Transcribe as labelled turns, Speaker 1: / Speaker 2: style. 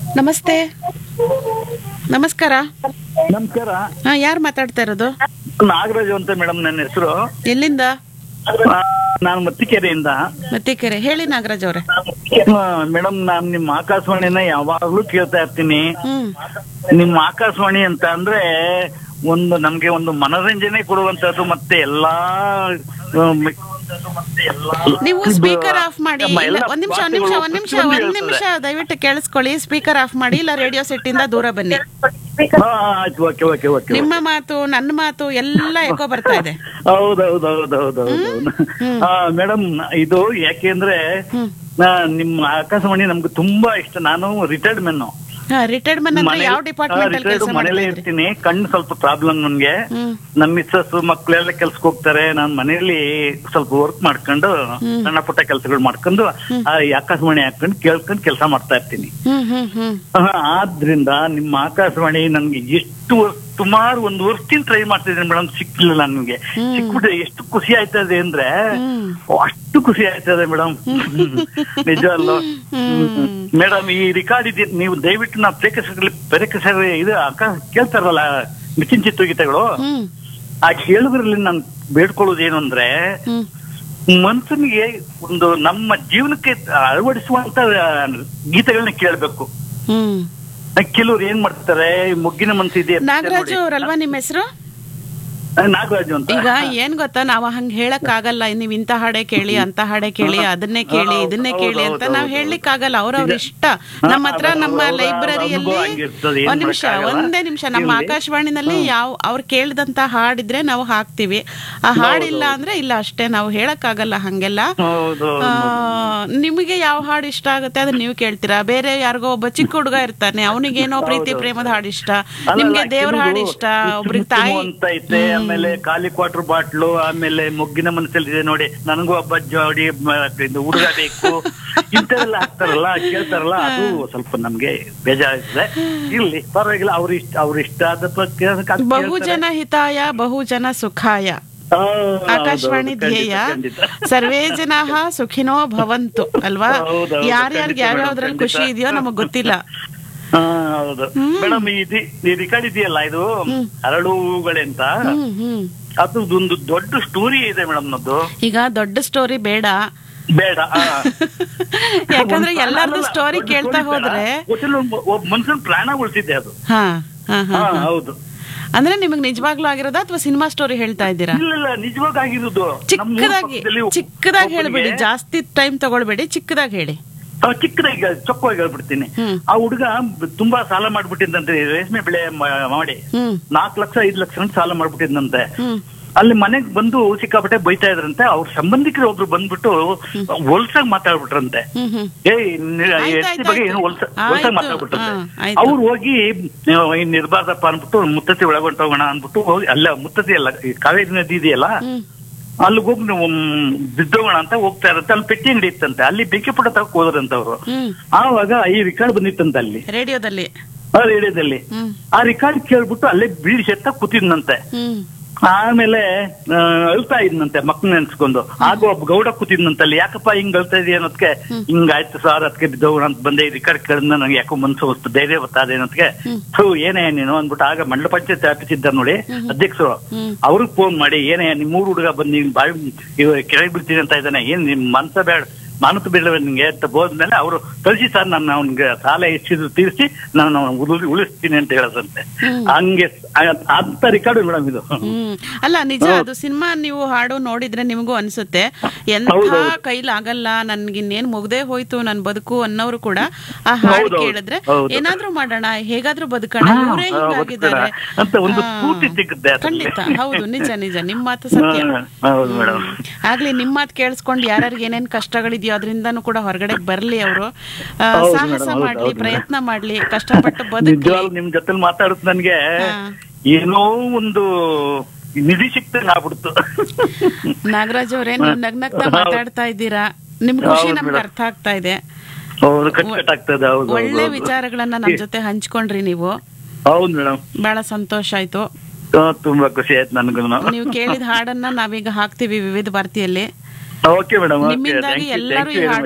Speaker 1: ನಮಸ್ತೆ ನಮಸ್ಕಾರ
Speaker 2: ನಮಸ್ಕಾರ
Speaker 1: ಹಾ ಯಾರು ಮಾತಾಡ್ತಾ ಇರೋದು
Speaker 2: ನಾಗರಾಜು ಅಂತ ಮೇಡಮ್ ನನ್ನ ಹೆಸರು
Speaker 1: ಎಲ್ಲಿಂದ
Speaker 2: ನಾನು ಮತ್ತಿಕೆರೆಯಿಂದ
Speaker 1: ಮತ್ತಿಕೆರೆ ಹೇಳಿ ನಾಗರಾಜ್ ಅವ್ರೆ
Speaker 2: ಮೇಡಮ್ ನಾನು ನಿಮ್ಮ ಆಕಾಶವಾಣಿನ ಯಾವಾಗ್ಲೂ ಕೇಳ್ತಾ ಇರ್ತೀನಿ
Speaker 1: ಹ್ಮ್
Speaker 2: ನಿಮ್ಮ ಆಕಾಶವಾಣಿ ಅಂತ ಅಂದ್ರೆ ಒಂದು ನಮ್ಗೆ ಒಂದು ಮನೋರಂಜನೆ ಕೊಡುವಂತದ್ದು ಮತ್ತೆ ಎಲ್ಲಾ ಆಮ್,
Speaker 1: ನೀವು ಸ್ಪೀಕರ್ ಆಫ್ ಮಾಡಿ
Speaker 2: ನಮ್ಮ
Speaker 1: ಇಲ್ಲ
Speaker 2: ಎಲ್ಲ
Speaker 1: ಒಂದ್ ನಿಮಿಷ ಒಂದ್ ನಿಮಿಷ ಒಂದ್ ನಿಮಿಷ
Speaker 2: ಪ್ರತಿಯೊಂದು
Speaker 1: ಒಂದ್ ನಿಮಿಷ ದಯವಿಟ್ಟು ಕೇಳಿಸ್ಕೊಳ್ಳಿ ಸ್ಪೀಕರ್ ಆಫ್ ಮಾಡಿ ಇಲ್ಲ ರೇಡಿಯೋ ಸೆಟ್ ಇಂದ ದೂರ ಬನ್ನಿ
Speaker 2: ಹಾ, ಆಯ್ತು ಓಕೆ ಓಕೆ ಓಕೆ
Speaker 1: ನಿಮ್ಮ ಮಾತು ನನ್ನ ಮಾತು ಎಲ್ಲ ಎಕೋ ಬರ್ತಾ ಇದೆ
Speaker 2: ಹೌದೌದೌದೌದೌದು ಮೇಡಮ್ ಇದು ಯಾಕೆಂದ್ರೆ ನಾ- ನಿಮ್ಮ ಆಕಾಶವಾಣಿ ನಮ್ಗೆ ತುಂಬಾ ಇಷ್ಟ ನಾನು ರಿಟೈರ್ಡ್ ಮೆನ್ನು
Speaker 1: ಹಾ ರಿಟೈರ್ಡ್ ಮನ್ ಅಂದ್ರೆ ಯಾವ ಡಿಪಾರ್ಟ್ಮೆಂಟ್ ಅಲ್ಲಿ ಕೆಲಸ
Speaker 2: ಮನೇಲೆ
Speaker 1: ಮಾಡ್ತಾ ಇದ್ರಿ
Speaker 2: ಇರ್ತೀನಿ ಕಣ್ಣು ಸ್ವಲ್ಪ ಪ್ರಾಬ್ಲಮ್ ನನ್ಗೆ
Speaker 1: ಹ್ಮ್
Speaker 2: ನಮ್ಮ ಮಿಸ್ಸಸ್ ಮಕ್ಳೆಲ್ಲ ಕೆಲ್ಸಕ್ಕೆ ಹೋಗ್ತಾರೆ ನಾನ್ ಮನೆಯಲ್ಲಿ ಸ್ವಲ್ಪ ವರ್ಕ್ ಮಾಡ್ಕೊಂಡು ಸಣ್ಣ ಪುಟ್ಟ ಕೆಲಸಗಳು ಮಾಡ್ಕೊಂಡು ಆ ಈ ಆಕಾಶವಾಣಿ ಹಾಕೊಂಡು ಕೇಳ್ಕೊಂಡು ಕೆಲಸ ಮಾಡ್ತಾ ಇರ್ತೀನಿ
Speaker 1: ಹ್ಮ್ ಹ್ಮ್ ಹ್ಮ್
Speaker 2: ಆ, ಆದ್ರಿಂದ ನಿಮ್ಮ ಆಕಾಶವಾಣಿ ನನ್ಗೆ ಎಷ್ಟು ವರ್ಷ- ಸುಮಾರು ಒಂದು ವರ್ಷದಿಂದ ಟ್ರೈ ಮಾಡ್ತಿದ್ದೀನಿ ಮೇಡಮ್ ಸಿಕ್ಕಿಲ್ಲ ನನ್ಗೆ ಸಿಕ್ಬಿಟ್ರೆ ಎಷ್ಟು ಖುಷಿ ಆಯ್ತದೆ ಅಂದ್ರೆ
Speaker 1: ಹ್ಮ್.
Speaker 2: ಓ, ಅಷ್ಟು ಖುಷಿ ಆಯ್ತದೆ ಮೇಡಮ್ ನಿಜ ಅಲ್ಲ ಮೇಡಮ್ ಈ ರಿಕಾರ್ಡ್ ಇದೆ ನೀವು ದಯವಿಟ್ಟು ನಾವು ಪ್ರೇಕ್ಷಕರಲ್ಲಿ ಪ್ರೇಕ್ಷಕರ ಇದು ಅಕ್ಕ ಕೇಳ್ತಾರಲ್ಲ ಮಿಚಿನ್ ಚಿತ್ರಗೀತೆಗಳು
Speaker 1: ಹ್ಮ್
Speaker 2: ಆ ಕೇಳುಗರಲ್ಲಿ ನಾನು ಬೇಡ್ಕೊಳ್ಳೋದು ಏನು ಅಂದ್ರೆ
Speaker 1: ಹ್ಮ್
Speaker 2: ಮನುಷ್ಯನಿಗೆ ಒಂದು ನಮ್ಮ ಜೀವನಕ್ಕೆ ಅಳವಡಿಸುವಂತ ಗೀತೆಗಳನ್ನ ಕೇಳ್ಬೇಕು
Speaker 1: ಹ್ಮ್
Speaker 2: ಕೆಲವ್ರು ಏನ್ ಮಾಡ್ತಾರೆ ಮುಗ್ಗಿನ ಮನ್ಸಿದೆ
Speaker 1: ನಾಗರಾಜು ಅವ್ರಲ್ವಾ ನಿಮ್ಮ ಹೆಸರು
Speaker 2: ನಾಗರಾಜು ಅಂತ
Speaker 1: ಈಗ ಏನ್ ಗೊತ್ತಾ ನಾವ್ ಹಂಗ ಹೇಳಕ್ ಆಗಲ್ಲ ನೀವ್ ಇಂತ ಹಾಡೆ ಕೇಳಿ ಅಂತ ಹಾಡೆ ಕೇಳಿ ಅದನ್ನೇ ಕೇಳಿ ಇದನ್ನೇ ಕೇಳಿ ಅಂತ ನಾವ್ ಹೇಳಲಿಕ್ ಆಗಲ್ಲ ಅವ್ರವ್ರ ಇಷ್ಟ ನಮ್ಮ ಹತ್ರ ನಮ್ಮ
Speaker 2: ಹೌದು,
Speaker 1: ಲೈಬ್ರರಿಯಲ್ಲಿ
Speaker 2: ಅನುಭವ ಆಗಿರ್ತದೆ, ಏನ್
Speaker 1: ಒಂದ್ ನಿಮಿಷ
Speaker 2: ಮಾಡಕ್ಕಾಗಲ್ಲ.
Speaker 1: ಒಂದೇ ನಿಮಿಷ ನಮ್ಮ
Speaker 2: ಇರ್ಲಿ.
Speaker 1: ಆಕಾಶವಾಣಿನಲ್ಲಿ ಯಾವ ಅವ್ರು ಕೇಳಿದಂತ ಹಾಡಿದ್ರೆ ನಾವು ಹಾಕ್ತಿವಿ ಆ ಹಾಡಿಲ್ಲ ಅಂದ್ರೆ ಇಲ್ಲ ಅಷ್ಟೇ ನಾವು ಹೇಳಕ್ ಆಗಲ್ಲ ಹಂಗೆಲ್ಲ
Speaker 2: ಹೌದು
Speaker 1: ಆ, ನಿಮಗೆ ಯಾವ ಹಾಡು ಇಷ್ಟ ಆಗುತ್ತೆ ಅದನ್ನ ನೀವು ಕೇಳ್ತೀರಾ ಬೇರೆ ಯಾರಿಗೋ ಒಬ್ಬ ಚಿಕ್ಕ ಹುಡುಗ ಇರ್ತಾನೆ ಅವನಿಗೇನೋ ಪ್ರೀತಿ ಪ್ರೇಮದ ಹಾಡು ಇಷ್ಟ
Speaker 2: ಅಲ್ಲ,
Speaker 1: ನಿಮ್ಗೆ
Speaker 2: ಅಲ್ಲ,
Speaker 1: ದೇವ್ರ ಹಾಡು
Speaker 2: ಕೆಲವ್ರು
Speaker 1: ಇಷ್ಟ
Speaker 2: ಮುಚ್ಚು
Speaker 1: ಒಬ್ರಿಗೆ
Speaker 2: ಮುಚ್ಚು
Speaker 1: ತಾಯಿ
Speaker 2: ಅಂತ ಐತೆ ಆಮೇಲೆ ಖಾಲಿ ಕ್ವಾರ್ಟರ್ ಬಾಟ್ಲು ಆಮೇಲೆ ಮುಗ್ಗಿನ ಮನಸ್ಸಲ್ಲಿ ಇದೆ ನೋಡಿ ನನಗೂ ಒಬ್ಬ ಜೋಡಿ ಮ- ಇದು ಹುಡುಗ ಬೇಕು ಇಂಥವೆಲ್ಲ ಹಾಕ್ತಾರಲ್ಲ ಕೇಳ್ತಾರಲ್ಲ ಅದು ಸ್ವಲ್ಪ ನಮ್ಗೆ ಬೇಜಾರಾಗ್ತದೆ ಇರ್ಲಿ ಪರವಾಗಿಲ್ಲ ಅವ್ರ ಇಷ್ಟ ಅವ್ರ ಇಷ್ಟ ಆದ ಬಗ್ಗೆ ಅದಕ್ಕೆ ಅದು
Speaker 1: ಬಹುಜನ ಹಿತಾಯ ಬಹುಜನ ಸುಖಾಯ
Speaker 2: ಆ, ಹೌದು,
Speaker 1: ಆಕಾಶವಾಣಿ
Speaker 2: ಹೌದು,
Speaker 1: ಧ್ಯೇಯ
Speaker 2: ಖಂಡಿತ, ಖಂಡಿತ.
Speaker 1: ಸರ್ವೇ ಜನಾಹ ಸುಖಿನೋ ಭವಂತು ಅಲ್ವಾ
Speaker 2: ಹೌದು, ಹೌದು,
Speaker 1: ಯಾರ್ಯಾರಿಗೆ
Speaker 2: ಖಂಡಿತ
Speaker 1: ಯಾವ್ಯಾವ್ದ್ರಲ್ಲಿ
Speaker 2: ಮೇಡಮ್,
Speaker 1: ಖುಷಿ ಇದೆಯೋ ನಮಗ್ ಗೊತ್ತಿಲ್ಲ
Speaker 2: ಹಾ, ಹೌದು ಮೇಡಮ್ ಈ ಈ ರಿಕಾರ್ಡ್ ಇದೆಯಲ್ಲ ಇದು ಅರಳು ಹೂಗಳೇ ಅಂತ
Speaker 1: ಹ್ಮ್ ಹ್ಮ್
Speaker 2: ಅದು ಒಂದು ದೊಡ್ಡ ಸ್ಟೋರಿ ಇದೆ ಮೇಡಮ್ ನದ್ದು
Speaker 1: ಈಗ ದೊಡ್ಡ ಸ್ಟೋರಿ ಬೇಡ
Speaker 2: ಬೇಡ ಆ.
Speaker 1: ಯಾಕಂದ್ರೆ
Speaker 2: ಒಂದು
Speaker 1: ಎಲ್ಲಾರ್ದು
Speaker 2: ಅಲ್ಲ,
Speaker 1: ಸ್ಟೋರಿ
Speaker 2: ಒಂದು
Speaker 1: ಕೇಳ್ತಾ
Speaker 2: story ಬೇಡ.
Speaker 1: ಹೋದ್ರೆ
Speaker 2: ಒಟ್ಟಿನಲ್ಲಿ ಒಬ್ಬ ಒಬ್ಬ ಮನುಷ್ಯನ ಪ್ರಾಣ ಉಳಿಸಿದೆ ಅದು
Speaker 1: ಹಾ ಹಾ ಹಾ
Speaker 2: ಹಾ ಹೌದು
Speaker 1: ಅಂದ್ರೆ ನಿಮಗ್ ನಿಜವಾಗ್ಲೂ ಆಗಿರೋದಾ ಅಥವಾ ಸಿನಿಮಾ ಸ್ಟೋರಿ ಹೇಳ್ತಾ ಇದ್ದೀರಾ
Speaker 2: ಇಲ್ಲ ಇಲ್ಲ ನಿಜವಾಗ ಆಗಿರೋದು ನಮ್ಮ ಊರ್
Speaker 1: ಚಿಕ್ಕದಾಗಿ
Speaker 2: ಪಕ್ಕದಲ್ಲಿ ಒಬ್ಬ-
Speaker 1: ಚಿಕ್ಕದಾಗಿ
Speaker 2: ಒಬ್ಬನಿಗೆ-
Speaker 1: ಹೇಳ್ಬೇಡಿ ಜಾಸ್ತಿ ಟೈಮ್ ತಗೊಳ್ಬೇಡಿ ಚಿಕ್ಕದಾಗಿ ಹೇಳಿ
Speaker 2: ಆ, ಚಿಕ್ಕದಾಗಿ ಚೊಕ್ಕವಾಗಿ ಹೇಳ್ಬಿಡ್ತೀನಿ
Speaker 1: ಹ್ಮ್.
Speaker 2: ಆ ಹುಡುಗ ತುಂಬಾ ಸಾಲ ಮಾಡ್ಬಿಟ್ಟಿದ್ದಂತೆ ರೇಷ್ಮೆ ಬೆಳೆ ಮ- ಮಾಡಿ
Speaker 1: ಹ್ಮ್
Speaker 2: ನಾಲ್ಕು ಲಕ್ಷ ಐದು ಲಕ್ಷ ಅಂತ ಸಾಲ ಮಾಡ್ಬಿಟ್ಟಿದ್ದಂತೆ
Speaker 1: ಹ್ಮ್
Speaker 2: ಅಲ್ಲಿ ಮನೆಗ್ ಬಂದು ಸಿಕ್ಕಾಪಟ್ಟೆ ಬೈತಾ ಇದ್ರಂತೆ ಅವ್ರ ಸಂಬಂಧಿಕರು ಒಬ್ರು ಬಂದ್ಬಿಟ್ಟು ಹೊಲ್ಸಾಗ್ ಮಾತಾಡ್ಬಿಟ್ರಂತೆ
Speaker 1: ಹ್ಮ್ ಹ್ಮ್
Speaker 2: ಏಯ್ ನಿ-
Speaker 1: ಆಯ್ತು,
Speaker 2: ಎಸ್ಟಿ
Speaker 1: ಆಯ್ತು,
Speaker 2: ಬಗ್ಗೆ
Speaker 1: ಆಯ್ತು.
Speaker 2: ಏನು ಹೊಲ್ಸ
Speaker 1: ಆಯ್ತು,
Speaker 2: ಹೊಲ್ಸಾಗ್ ಮಾತಾಡ್ಬಿಟ್ರಂತೆ
Speaker 1: ಹಾ, ಆಯ್ತು.
Speaker 2: ಅವ್ರು ಹೋಗಿ ಇನ್ ಇರ್ಬಾರ್ದಪ್ಪ ಅನ್ಬಿಟ್ಟು ಮುತ್ತತಿ ಒಳಗೊಂಡು ಹೋಗೋಣ ಅನ್ಬಿಟ್ಟು ಹೋಗಿ ಅಲ್ಲ ಮುತ್ತತಿ ಅಲ್ಲ ಈ ಕಾವೇರಿ ನದಿ ಇದೆಯಲ್ಲ
Speaker 1: ಹ್ಮ್
Speaker 2: ಅಲ್ಲಿ ಹೋಗಿ ನೀವು ಮ್, ಬಿದ್ದೋಗೋಣ ಅಂತ ಹೋಗ್ತಾ ಇರತ್ತೆ ಅಲ್ಲಿ ಪೆಟ್ಟಿ ಅಂಗಡಿ ಇತ್ತಂತೆ ಅಲ್ಲಿ ಬೆಂಕಿ ಪುಟ ತಗೋ ಹೋದ್ರಂತ ಅವರು
Speaker 1: ಹ್ಮ್
Speaker 2: ಆವಾಗ ಈ ರಿಕಾರ್ಡ್ ಬಂದಿತ್ತಂತೆ ಅಲ್ಲಿ
Speaker 1: ರೇಡಿಯೋದಲ್ಲಿ
Speaker 2: ಆ ರೇಡಿಯೋದಲ್ಲಿ
Speaker 1: ಹ್ಮ್
Speaker 2: ಆ ರಿಕಾರ್ಡ್ ಕೇಳ್ಬಿಟ್ಟು ಅಲ್ಲೇ ಬೀಳ್ಸೆತ್ತ ಕೂತಿದ್ನಂತೆ
Speaker 1: ಹ್ಮ್
Speaker 2: ಆಮೇಲೆ ಆ, ಅಳ್ತಾ ಇದ್ನಂತೆ ಮಕ್ಕಳನ್ನ ನೆನ್ಸ್ಕೊಂಡು ಆಗ ಒಬ್ಬ ಗೌಡ ಕೂತಿದ್ನಂತೆ ಅಲ್ಲಿ ಯಾಕಪ್ಪ ಹಿಂಗ್ ಅಳ್ತಾ ಇದೀಯ ಅನ್ನೋದಕ್ಕೆ ಹಿಂಗಾಯ್ತು ಸರ್ ಅದಕ್ಕೆ ಬಿದ್ದೋಗೋಣ ಅಂತ ಬಂದೆ ಈ ರಿಕಾರ್ಡ್ ಕೇಳಿದ್ನ ನಂಗೆ ಯಾಕೋ ಮನ್ಸು ಹೊಸ್ತು ಧೈರ್ಯ ಬರ್ತಾದೆ ಅನ್ನೋದಕ್ಕೆ ಥೂ ಏನೇ ನೀನು ಅಂದ್ಬಿಟ್ಟು ಆಗ ಮಂಡಲ ಪಂಚಾಯತ್ ಆಫೀಸ್ ಇದ್ದಾರೆ ನೋಡಿ ಅಧ್ಯಕ್ಷರು
Speaker 1: ಹ್ಮ್.
Speaker 2: ಅವ್ರಿಗೆ ಫೋನ್ ಮಾಡಿ ಏನೇ ನಿಮ್ ಮೂರು ಹುಡುಗ ಬಂದು ನೀನ್ ಬಾಯಿ ಇವ ಕೆಳಗೆ ಬಿಡ್ತೀನಿ ಅಂತ ಇದ್ದಾನೆ ಏನ್ ನಿಮ್ ಮನ್ಸ ಬೇಡ ಮಾನಸ ಬೇಡ ನಿಂಗೆ ಅಂತ ಹೋದ್ಮೇಲೆ ಅವರು ಕಳಿಸಿ ಸರ್ ನಾನು ಅವ್ನಿಗೆ ಸಾಲ ಎಷ್ಟಿದ್ರು ತೀರಿಸಿ ನಾನು ಉಳಿ- ಉಳಿಸ್ತೀನಿ ಅಂತ ಹೇಳದಂತೆ ಹಂಗೆ ಆ- ಅಂತ ರಿಕಾರ್ಡ್ ಮೇಡಮ್ ಇದು
Speaker 1: ಹ್ಮ್ ಅಲ್ಲ ನಿಜ ಅದು ಸಿನಿಮಾ ನೀವು ಹಾಡು ನೋಡಿದ್ರೆ ನಿಮಗೂ ಅನ್ಸುತ್ತೆ ಎಂಥ
Speaker 2: ಹೌದೌದು.
Speaker 1: ಕೈಲಾಗಲ್ಲ ನನ್ಗೆ ಇನ್ನೇನ್ ಮುಗ್ದೇ ಹೋಯ್ತು ನನ್ ಬದುಕು ಅನ್ನೋರು ಕೂಡ ಆ ಹಾಡು
Speaker 2: ಹೌದೌದು.
Speaker 1: ಕೇಳಿದ್ರೆ
Speaker 2: ಹೌದು.
Speaker 1: ಏನಾದ್ರೂ ಮಾಡೋಣ ಹೇಗಾದ್ರೂ ಬದುಕೋಣ
Speaker 2: ಹಾ,
Speaker 1: ಇವರೇ
Speaker 2: ಹಾ,
Speaker 1: ಹಿಂಗಾಗಿದ್ದಾರೆ
Speaker 2: ಬದುಕೋಣ ಅಂತ ಒಂದು
Speaker 1: ಆ,
Speaker 2: ಸ್ಫೂರ್ತಿ ಸಿಗುತ್ತೆ ಅದ್ರಲ್ಲಿ.
Speaker 1: ಖಂಡಿತ ಹೌದು ನಿಜ ನಿಜ ನಿಮ್ ಮಾತು ಸತ್ಯ
Speaker 2: ಹಾ, ಹೌದು ಮೇಡಮ್
Speaker 1: ಆಗ್ಲಿ ನಿಮ್ ಮಾತು ಕೇಳಿಸ್ಕೊಂಡು ಯಾರ್ಯಾರಿಗೆ ಏನೇನ್ ಕಷ್ಟಗಳಿದೆಯೋ ಅದರಿಂದನೂ ಕೂಡ ಹೊರಗಡೆ ಬರ್ಲಿ ಅವರು
Speaker 2: ಹೌದು
Speaker 1: ಸಾಹಸ
Speaker 2: ಮೇಡಮ್, ಹೌದು,
Speaker 1: ಮಾಡ್ಲಿ
Speaker 2: ಹೌದು
Speaker 1: ಪ್ರಯತ್ನ ಮಾಡ್ಲಿ ಕಷ್ಟಪಟ್ಟು ಬದುಕಲಿ
Speaker 2: ನಿಜವಾಗ್ಲೂ ನಿಮ್ ಜೊತೆ ಮಾತಾಡುತ್ತ ನನ್ಗೆ
Speaker 1: ಹಾ.
Speaker 2: ಏನೋ ಒಂದು ನಿಧಿ ಸಿಕ್ತಂಗ್ ಆಗ್ಬಿಡ್ತು
Speaker 1: ನಾಗರಾಜ್ ಅವರೇ ನೀವು ನಗ್ನಗ್ತಾ ಮಾತಾಡ್ತಾ ಇದ್ದೀರಾ ನಿಮ್ ಖುಷಿ
Speaker 2: ಹೌದು
Speaker 1: ನಮ್ಗೆ
Speaker 2: ಮೇಡಮ್.
Speaker 1: ಅರ್ಥ ಆಗ್ತಾ ಇದೆ
Speaker 2: ಹೌದು ಕಟ್ ಕಟ್ ಆಗ್ತದೆ ಹೌದು
Speaker 1: ಒಳ್ಳೆ
Speaker 2: ಹೌದು, ಹೌದು.
Speaker 1: ವಿಚಾರಗಳನ್ನ ನಮ್ ಜೊತೆ ಹಂಚ್ಕೊಂಡ್ರಿ ನೀವು
Speaker 2: ಹೌದು ಮೇಡಮ್
Speaker 1: ಬಹಳ ಸಂತೋಷ ಆಯ್ತು
Speaker 2: ತುಂಬಾ ಖುಷಿ ಆಯ್ತು ನನಗೂ
Speaker 1: ನೀವು ಕೇಳಿದ ಹಾಡನ್ನ ನಾವೀಗ ಹಾಕ್ತಿವಿ ವಿವಿಧ ಭಾರತಿಯಲ್ಲಿ
Speaker 2: ಓಕೆ ಮೇಡಮ್
Speaker 1: ನಿಮ್ಮಿಂದಾಗಿ ಎಲ್ಲರೂ ಈ ಹಾಡ್